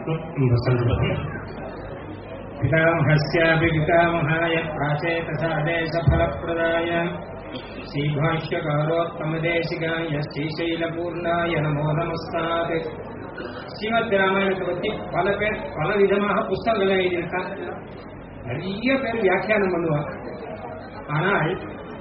वसन्तम् पितामहस्यापि पितामहाय प्राचेतसादेशफलप्रदाय श्रीभाष्यकारोत्तमदेशिकाय ஸ்ரீசைலபூர்ணாய நமோ நமஸ்தாத் ஸ்ரீமத் ராமாயணத்தை பத்தி பல பேர் பல விதமாக புஸ்தகங்களை எழுதியிருக்காங்க நிறைய பேர் வியாக்கியானம் பண்ணுவாங்க ஆனால்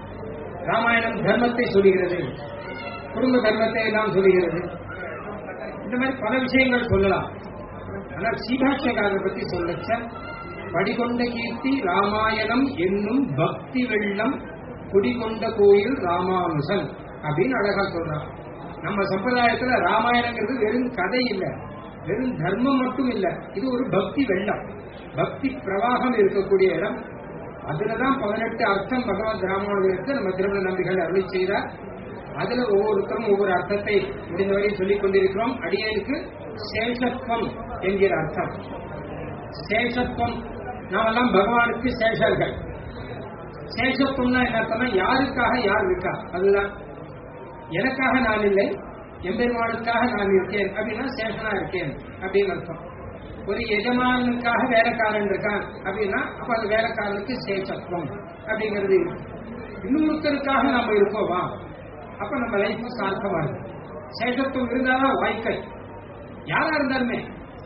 ராமாயணம் தர்மத்தை சொல்லுகிறது குடும்ப தர்மத்தை எல்லாம் சொல்லுகிறது இந்த மாதிரி பல விஷயங்கள் சொல்லலாம் ஆனால் சீபாஷ்யக்காரரை பத்தி சொல்லச்ச படிகொண்ட கீர்த்தி ராமாயணம் என்னும் பக்தி வெள்ளம் குடிகொண்ட கோயில் ராமானுசன் அப்படின்னு அழகா சொல்றான் நம்ம சம்பிரதாயத்துல ராமாயணங்கிறது வெறும் கதை இல்ல வெறும் தர்மம் மட்டும் இல்ல இது ஒரு பக்தி வெள்ளம் பக்தி பிரவாகம் இருக்கக்கூடிய இடம் அதுலதான் பதினெட்டு அர்த்தம் பகவத் ராமானுஜருக்கு நம்ம திருமண நம்பிகள் அருளி செய்தார் அதுல ஒவ்வொருத்தரும் ஒவ்வொரு அர்த்தத்தை முடிந்தவரை சொல்லிக் கொண்டிருக்கிறோம் அடியனுக்கு சேஷத்துவம் என்கிற அர்த்தம் சேஷத்துவம் நாமெல்லாம் பகவானுக்கு சேஷர்கள் சேஷத்துவம்னா என்ன அர்த்தம்னா யாருக்காக யார் இருக்கா அதுதான் எனக்காக நான் இல்லை எம்பெருமானுக்காக நான் இருக்கேன் அப்படின்னா சேஷனா இருக்கேன் அப்படின்னு அர்த்தம் ஒரு எஜமானுக்காக வேலைக்காரன் இருக்கான் அப்படின்னா அப்ப அந்த வேலைக்காரனுக்கு சேஷத்துவம் அப்படிங்கிறது இருக்கு இன்னொருத்தருக்காக நம்ம இருக்கோமா அப்ப நம்ம லைஃப் சார்த்தமா இருக்கு சேஷத்துவம் இருந்தாதான் வாழ்க்கை யாரா இருந்தாலுமே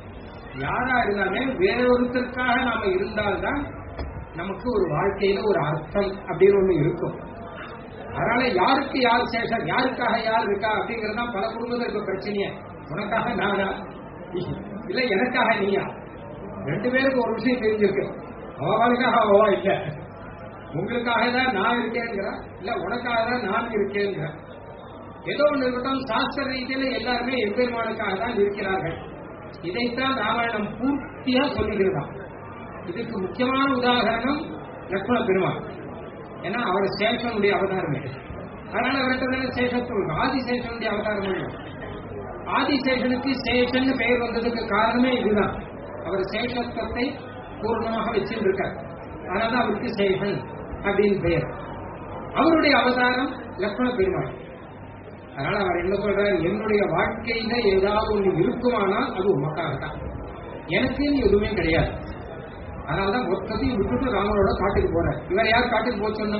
யாரா இருந்தாலுமே வேற ஒருத்தருக்காக நாம இருந்தால்தான் நமக்கு ஒரு வாழ்க்கையில ஒரு அர்த்தம் அப்படின்னு ஒண்ணு இருக்கும் அதனால யாருக்கு யார் சேஷம் யாருக்காக யார் இருக்கா அப்படிங்கறது தான் பல குடும்பத்தில் இருக்க பிரச்சனையே உனக்காக நானா இல்ல எனக்காக நீயா ரெண்டு பேருக்கு ஒரு விஷயம் தெரிஞ்சிருக்கு அவளுக்காக அவவா இல்ல உங்களுக்காக தான் நான் இருக்கேங்கிறா இல்ல உனக்காக தான் நான் இருக்கேங்கிற ஏதோ ஒன்று இருக்கட்டும் சாஸ்திர ரீதியில எல்லாருமே எம்பெருமானுக்காக தான் இருக்கிறார்கள் இதைத்தான் ராமாயணம் பூர்த்தியா சொல்லுகிறதாம் இதுக்கு முக்கியமான உதாரணம் லக்ஷ்மண பெருமாள் ஏன்னா அவர் சேஷனுடைய அவதாரமே அதனால அவர்கிட்ட தானே சேஷத்துவம் ஆதிசேஷனுடைய அவதாரம் இல்லை ஆதிசேஷனுக்கு சேஷன் பெயர் வந்ததுக்கு காரணமே இதுதான் அவர் சேஷத்துவத்தை பூர்ணமாக வச்சிருக்கார் அதனால அவருக்கு சேஷன் அப்படின்னு பெயர் அவருடைய அவதாரம் லக்ஷ்மண பெருமாள் அதனால அவர் என்ன சொல்றார் என்னுடைய வாழ்க்கையில ஏதாவது ஒண்ணு இருக்குமானால் அது உமக்காக தான் எனக்குன்னு எதுவுமே கிடையாது அதனாலதான் மொத்தத்தையும் விட்டுட்டு ராமனோட காட்டுக்கு போறார் இவர் யார் காட்டுக்கு போக சொன்னா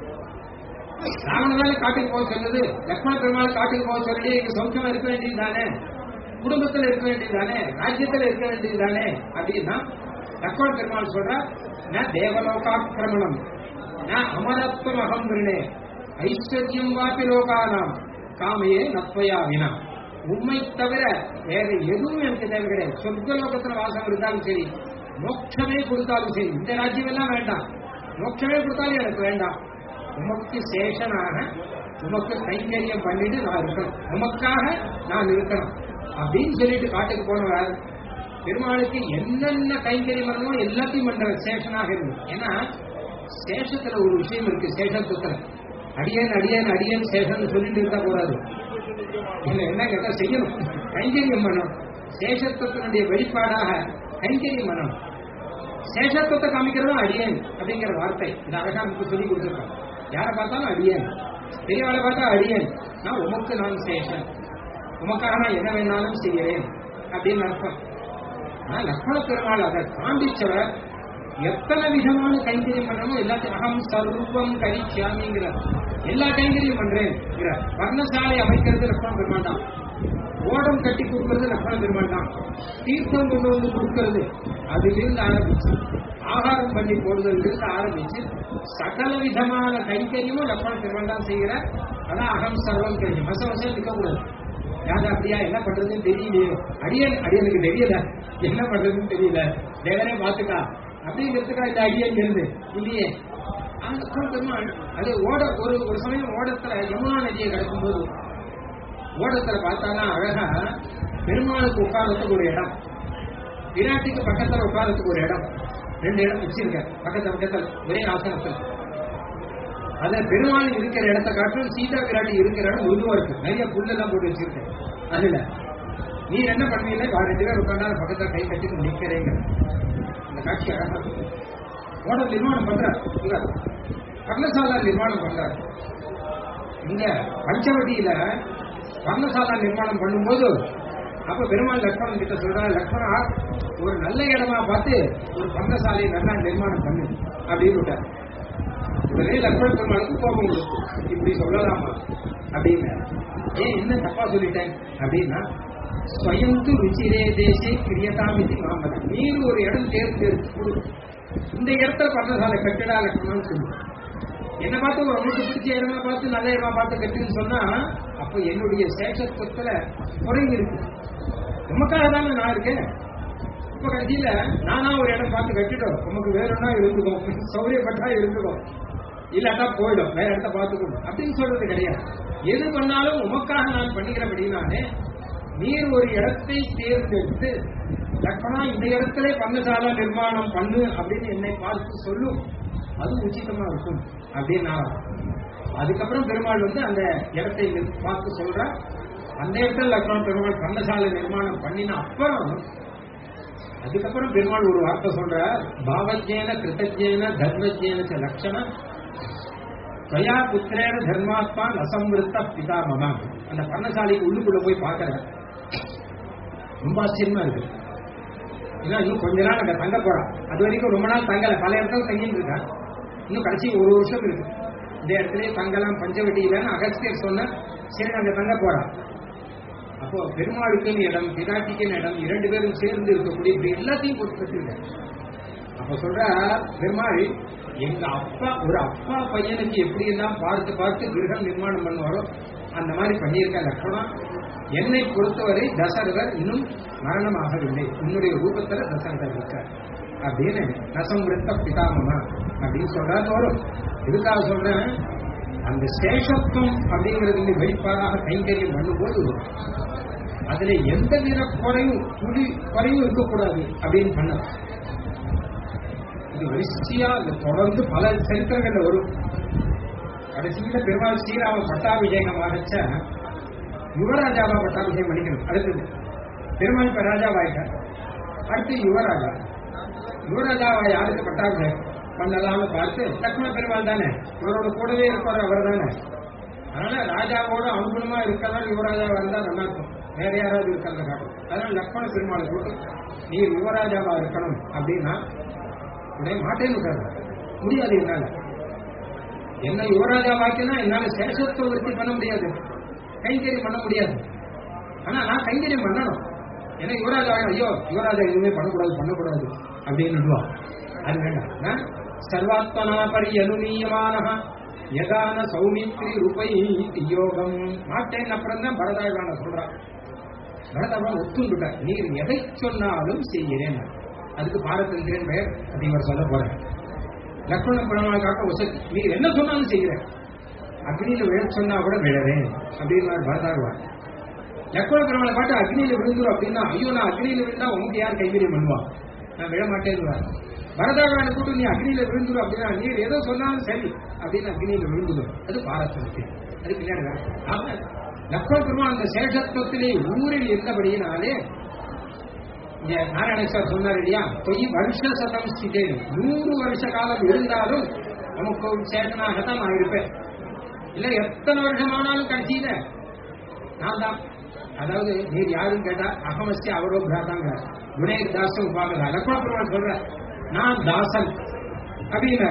ராவணனால காட்டுக்கு போக சொன்னது லக்ஷ்மண பெருமாள் காட்டுக்கு போக சொல்லி இங்க சௌக்கியமா இருக்க வேண்டியது தானே குடும்பத்துல இருக்க வேண்டியது தானே ராஜ்யத்துல இருக்க வேண்டியது தானே அப்படின்னா லக்ஷ்மண பெருமாள் சொல்ற நான் தேவலோகாக்கிரமணம் நான் அமரத்துவம் அகம் விருணே ஐஸ்வர்யம் வாப்பி லோகானாம் காமையே நத்வயா வினா உண்மை தவிர வேற எதுவும் எனக்கு தேவை கிடையாது சொர்க்க லோகத்துல வாசம் இருந்தாலும் சரி மோட்சமே கொடுத்தாலும் சரி இந்த ராஜ்யம் எல்லாம் வேண்டாம் மோட்சமே கொடுத்தாலும் எனக்கு வேண்டாம் உமக்கு சேஷனாக உமக்கு கைங்கரியம் பண்ணிட்டு நான் இருக்கணும் உமக்காக நான் இருக்கணும் அப்படின்னு சொல்லிட்டு காட்டுக்கு போனவர் பெருமாளுக்கு என்னென்ன கைங்கரியம் பண்ணணுமோ எல்லாத்தையும் பண்ற சேஷனாக இருந்து ஏன்னா சேஷத்துல ஒரு விஷயம் இருக்கு சேஷத்துவத்துல அடியன் அடியன் அடியன் சேஷன் சொல்லிட்டு இருந்தா போறாது இல்ல என்ன கேட்டா செய்யணும் கைங்கரியம் பண்ணணும் சேஷத்துவத்தினுடைய வெளிப்பாடாக கைங்கரியம் பண்ணணும் சேஷத்துவத்தை காமிக்கிறதும் அடியேன் அப்படிங்கிற வார்த்தை இந்த அழகா நமக்கு சொல்லி கொடுத்துருக்கோம் யாரை பார்த்தாலும் அடியேன் பெரியவாளை பார்த்தா அடியேன் நான் உமக்கு நான் சேஷன் உமக்காக நான் என்ன வேணாலும் செய்கிறேன் அப்படின்னு அர்த்தம் ஆனா லக்ஷ்மண பெருமாள் அதை காண்பிச்சவர் எத்தனை விதமான கைங்கரியம் பண்ணணுமோ எல்லாத்தையும் அகம் சர்வம் கரிச்சியாமிங்கிற எல்லா கைங்கரியம் பண்றேன் வர்ணசாலை அமைக்கிறது லக்ஷ்மண பெருமாள் தான் ஓடம் கட்டி கொடுக்கறது லக்ஷ்மண பெருமாள் தான் தீர்த்தம் கொண்டு வந்து கொடுக்கறது அதிலிருந்து ஆரம்பிச்சு ஆகாரம் பண்ணி போடுறதுல ஆரம்பிச்சு சகல விதமான கைங்கரியமும் லக்ஷ்மண பெருமாள் தான் செய்கிறார் அதான் அகம் சர்வம் தெரியும் வச வசம் இருக்கக்கூடாது யாரு அப்படியா என்ன பண்றதுன்னு தெரியலையே அடியன் அடியனுக்கு தெரியல என்ன பண்றதுன்னு தெரியல தேவனே பாத்துக்கா அப்படிங்கிறதுக்கா இந்த அடியன் இருந்து இல்லையே பெருமாள் அது ஓட ஒரு ஒரு சமயம் ஓடத்துல யமுனா நதியை கிடக்கும்போது ஓடத்துல பார்த்தாலும் அழகா பெருமாளுக்கு உட்காரத்துக்கு ஒரு இடம் விராட்டிக்கு பக்கத்துல உட்காரத்துக்கு ஒரு இடம் ரெண்டு இடம் வச்சிருக்க பக்கத்துல பக்கத்துல ஒரே ஆசனத்துல அத பெருமாள் இருக்கிற இடத்த காட்டும் சீதா விராட்டி இருக்கிற இடம் உருவா இருக்கு நிறைய புல்லெல்லாம் போட்டு வச்சிருக்கேன் அதுல நீ என்ன பண்ணுவீங்க ரெண்டு பேர் உட்காந்தா பக்கத்துல கை கட்டிட்டு நிக்கிறேங்க இந்த காட்சி அழகா ஓட நிர்மாணம் பண்ற பர்ணசாலா நிர்மாணம் பண்றாரு இங்க பஞ்சவட்டியில பர்ணசாலா நிர்மாணம் பண்ணும்போது அப்ப பெருமாள் லக்ஷ்மணன் கிட்ட சொல்றாரு லக்ஷ்மணா ஒரு நல்ல இடமா பார்த்து ஒரு பந்தசாலையை நல்லா நிர்மாணம் பண்ணு அப்படின்னு விட்டார் உடனே லக்ஷ்மண பெருமாளுக்கு கோபம் வரும். இப்படி சொல்லலாமா அப்படின்னு ஏன் என்ன தப்பா சொல்லிட்டேன் அப்படின்னா ஸ்வயந்து ருச்சிரே தேசே கிரியதாம் இது மாமத நீர் ஒரு இடம் தேர்ந்தெடுத்து கொடு இந்த இடத்துல பந்தசாலை கட்டிடா லட்சணம்னு சொல்லு என்ன பார்த்து ஒரு உங்களுக்கு பிடிச்ச இடமா பார்த்து நல்ல இடமா பார்த்து கட்டுன்னு சொன்னா அப்ப என்னுடைய சேஷத்துவத்துல குறைவு இருக்கு உமக்காக தானே நான் இருக்கேன் இப்ப கடைசியில நானா ஒரு இடம் பார்த்து கட்டிட்டோம் உமக்கு வேணும்னா இருந்துக்கோ சௌரியப்பட்டா இருந்துக்கோ இல்லாட்டா போயிடும் வேற இடத்த பார்த்துக்கணும் அப்படின்னு சொல்றது கிடையாது எது பண்ணாலும் உமக்காக நான் பண்ணிக்கிறபடினாலே நீர் ஒரு இடத்தை தேர்ந்தெடுத்து லக்ஷ்மணா இந்த இடத்துல பங்கசாலா நிர்மாணம் பண்ணு அப்படின்னு என்னை பார்த்து சொல்லும் அது உச்சிதமா இருக்கும் அப்படின்னா அதுக்கப்புறம் பெருமாள் வந்து அந்த இடத்தை நிர்- பார்த்து சொல்ற அந்த இடத்துல லக்ஷ்மண பெருமாள் பங்கசாலை நிர்மாணம் பண்ணின அப்புறம் அதுக்கப்புறம் பெருமாள் ஒரு வார்த்தை சொல்ற பாவஜேன கிருத்தஜேன தர்மஜேன ச லட்சண ஸ்வயா புத்திரேன தர்மாத்மா நசம்ருத்த பிதா மமா அந்த பர்ணசாலைக்கு உள்ளுக்குள்ள போய் பார்க்கற ரொம்ப ஆச்சரியமா இருக்கு ஏன்னா இன்னும் கொஞ்ச நாள் அங்க தங்க போறான் அது வரைக்கும் ரொம்ப நாள் தங்கல பல இடத்துல தங்கிட்டு இருக்கான் இன்னும் கடைசி ஒரு வருஷம் இருக்கு இந்த இடத்துல தங்கலாம் பஞ்சவட்டியிலன்னு அகஸ்தியர் சொன்ன சரி அங்க தங்க போறான் அப்போ பெருமாளுக்குன்னு இடம் பிதாட்டிக்குன்னு இடம் இரண்டு பேரும் சேர்ந்து இருக்கக்கூடிய இப்படி எல்லாத்தையும் போட்டு கட்டிருக்காங்க அப்ப சொல்ற பெருமாள் எங்க அப்பா ஒரு அப்பா பையனுக்கு எப்படி எல்லாம் பார்த்து பார்த்து கிரகம் நிர்மாணம் பண்ணுவாரோ அந்த மாதிரி பண்ணியிருக்க லட்சணம் என்னை பொறுத்தவரை தசரதர் இன்னும் மரணமாகவில்லை உன்னுடைய ரூபத்துல தசரதர் இருக்கார் அப்படின்னு ரசம்ருத்த பிதாமமா அப்படின்னு சொல்றாரு வரும் இதுக்காக சொல்றேன் அந்த சேஷத்துவம் அப்படிங்கிறது வெளிப்பாடாக கைங்கரியம் பண்ணும்போது அதுல எந்த வித குறையும் துளி குறையும் இருக்கக்கூடாது அப்படின்னு பண்ண இது வரிசையா இது தொடர்ந்து பல சரித்திரங்கள்ல வரும் கடைசியில பெருமாள் ஸ்ரீராம பட்டாபிஷேகம் ஆரம்பிச்ச யுவராஜாவா பட்டாபிஷேகம் பண்ணிக்கணும் அடுத்தது பெருமாள் இப்ப ராஜாவாயிட்டார் அடுத்து யுவராஜா யுவராஜாவா யாருக்கு பட்டாபிஷேகம் பண்ணலாம்னு பார்த்து லக்ஷ்மண பெருமாள் தானே இவரோட கூடவே இருப்பார் அவர் தானே அதனால ராஜாவோட அனுகுணமா இருக்கலாம் யுவராஜாவா இருந்தா நல்லா இருக்கும் வேற யாராவது இருக்கிறத காட்டும் அதனால லக்ஷ்மண பெருமாளை போட்டு நீர் யுவராஜாவா இருக்கணும் அப்படின்னா உடனே மாட்டேன்னு இருக்காரு முடியாது என்னால என்ன யுவராஜா வாக்கினா என்னால சேஷத்துவ விருத்தி பண்ண முடியாது கைங்கரியம் பண்ண முடியாது ஆனா நான் கைங்கரியம் பண்ணணும் ஏன்னா யுவராஜா ஐயோ யுவராஜா எதுவுமே பண்ணக்கூடாது பண்ணக்கூடாது அப்படின்னு அது வேண்டாம் நான் சர்வாத்மனா பரி அனுமீயமான யதான சௌமித்ரி ரூபை யோகம் மாட்டேன் அப்புறம் தான் பரதாழ்வான சொல்றான் பரதாழ்வான் ஒத்துண்டுட்டார் நீர் எதை சொன்னாலும் செய்கிறேன் அதுக்கு பாரதந்திரன் பெயர் அது இவர் சொல்ல போறேன் லக்ஷ்மண பெருமாள் காக்க வசதி நீர் என்ன சொன்னாலும் செய்கிறேன் அக்னியில விழ சொன்னா கூட விழறேன் அப்படின்னு பரதாழ்வான் லக்ஷ்மண பெருமாளை பாட்டு அக்னியில விழுந்துரும் அப்படின்னா ஐயோ நான் அக்னியில விழுந்தா உனக்கு யார் கைவிரியம் பண்ணுவான் நான் விழ மாட்டேன்னு பரதாழ்வானை கூட்டு நீ அக்னியில விழுந்துரும் அப்படின்னா நீர் ஏதோ சொன்னாலும் சரி அப்படின்னு அக்னியில விழுந்துடும் அது பாரதந்திரம் அது பின்னாடி வேற. ஆமா லக்ஷ்மண பெருமாள் அந்த சேஷத்துவத்திலே ஊரில் இருந்தபடியினாலே இங்க நாராயண சார் சொன்னார் இல்லையா பொய் வருஷ சதம் ஸ்திதே நூறு வருஷ காலம் இருந்தாலும் நமக்கு ஒரு சேஷனாகத்தான் நான் இருப்பேன் இல்ல எத்தனை வருஷமானாலும் கடைசியில நான் தான் அதாவது நீர் யாரும் கேட்டா அகமஸ்தி அவரோ பிராதாங்க குணேர் தாசம் உபாகதா லக்ஷ்மண பெருமாள் சொல்ற நான் தாசன் அப்படிங்கிற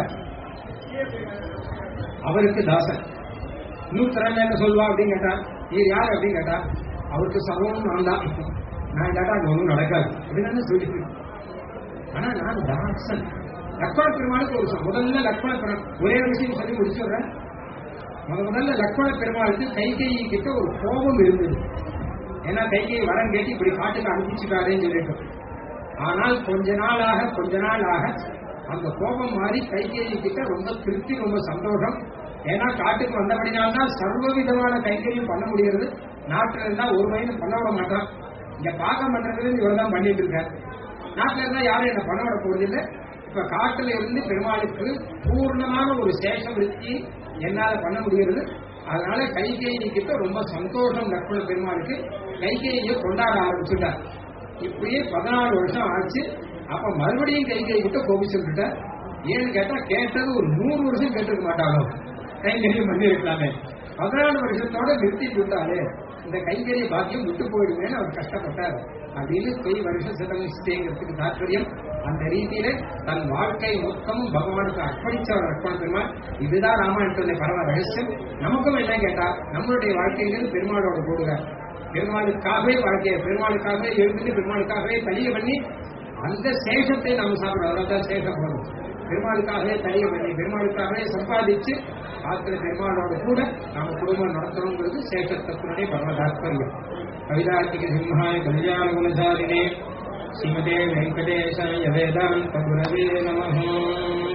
அவருக்கு தாசன் இன்னும் என்ன சொல்வா அப்படின்னு கேட்டா நீர் யார் அப்படின்னு கேட்டா அவருக்கு சர்வம் நான் தான் நான் இல்லாட்டா அது ஒன்றும் நடக்காது அப்படின்னு சொல்லிட்டு ஆனா நான் தாசன் லக்ஷ்மண பெருமாளுக்கு ஒரு சொல். முதல்ல லக்ஷ்மண பெருமாள் ஒரே விஷயம் சொல்லி முடிச்சுடுறேன் முத முதல்ல லக்ஷ்மண பெருமாளுக்கு கைகேயி கிட்ட ஒரு கோபம் இருந்தது ஏன்னா கைகேயி வரம் கேட்டு இப்படி காட்டுக்கு அனுப்பிச்சுட்டாரேன்னு சொல்லிட்டு ஆனால் கொஞ்ச நாளாக கொஞ்ச நாளாக அந்த கோபம் மாறி கைகேயி கிட்ட ரொம்ப திருப்தி ரொம்ப சந்தோஷம் ஏன்னா காட்டுக்கு வந்தபடினால்தான் சர்வ விதமான கைகரியும் பண்ண முடியாது நாட்டுல இருந்தா ஒரு வயது பண்ண விட மாட்டான் இங்க பாக்கம் பண்றது இவர் தான் பண்ணிட்டு இருக்கார் நாட்டுல இருந்தா யாரும் என்ன பண்ண விட போறதில்லை இப்ப காட்டுல இருந்து பெருமாளுக்கு பூர்ணமான ஒரு சேஷ விருத்தி என்னால பண்ண முடிகிறது அதனால கைகேயி கிட்ட ரொம்ப சந்தோஷம் லக்ஷ்மண பெருமாளுக்கு கைகேயை கொண்டாட ஆரம்பிச்சுட்டார் இப்படியே பதினாலு வருஷம் ஆச்சு அப்ப மறுபடியும் கைகேயி கிட்ட கோபிச்சுட்டார் ஏன்னு கேட்டா கேட்டது ஒரு நூறு வருஷம் கேட்டிருக்க மாட்டாளோ கைங்கரியம் பண்ணி இருக்கலாமே பதினாலு வருஷத்தோட நிறுத்தி விட்டாலே இந்த கைங்கரிய பாக்கியம் விட்டு போயிடுவேன்னு அவர் கஷ்டப்பட்டார் அப்படின்னு போய் வருஷ சதமிஷ்டேங்கிறதுக்கு தாற்பயம் அந்த ரீதியில தன் வாழ்க்கை மொத்தமும் பகவானுக்கு அர்ப்பணிச்சவர் அர்ப்பண பெருமாள் இதுதான் ராமாயணத்துடைய பரம ரகசியம் நமக்கும் என்ன கேட்டா நம்மளுடைய வாழ்க்கையிலிருந்து பெருமாளோட போடுகிறார் பெருமாளுக்காகவே வாழ்க்கையை பெருமாளுக்காகவே எழுந்து பெருமாளுக்காகவே தலிய பண்ணி அந்த சேஷத்தை நாம் சாப்பிடுறோம் அதான் சேஷம் போதும் பெருமாளுக்காகவே தலிய பண்ணி பெருமாளுக்காகவே சம்பாதிச்சு ஆத்திர பெருமாளோட கூட நாம குடும்பம் நடத்தணுங்கிறது சேஷத்தத்தினுடைய பரம தாத்பரியம் கவிதார்த்திக சிம்ஹாய கல்யாண குணசாலினே ஸ்ரீமதே வெங்கடேசாய வேதாந்த குரவே நமஹ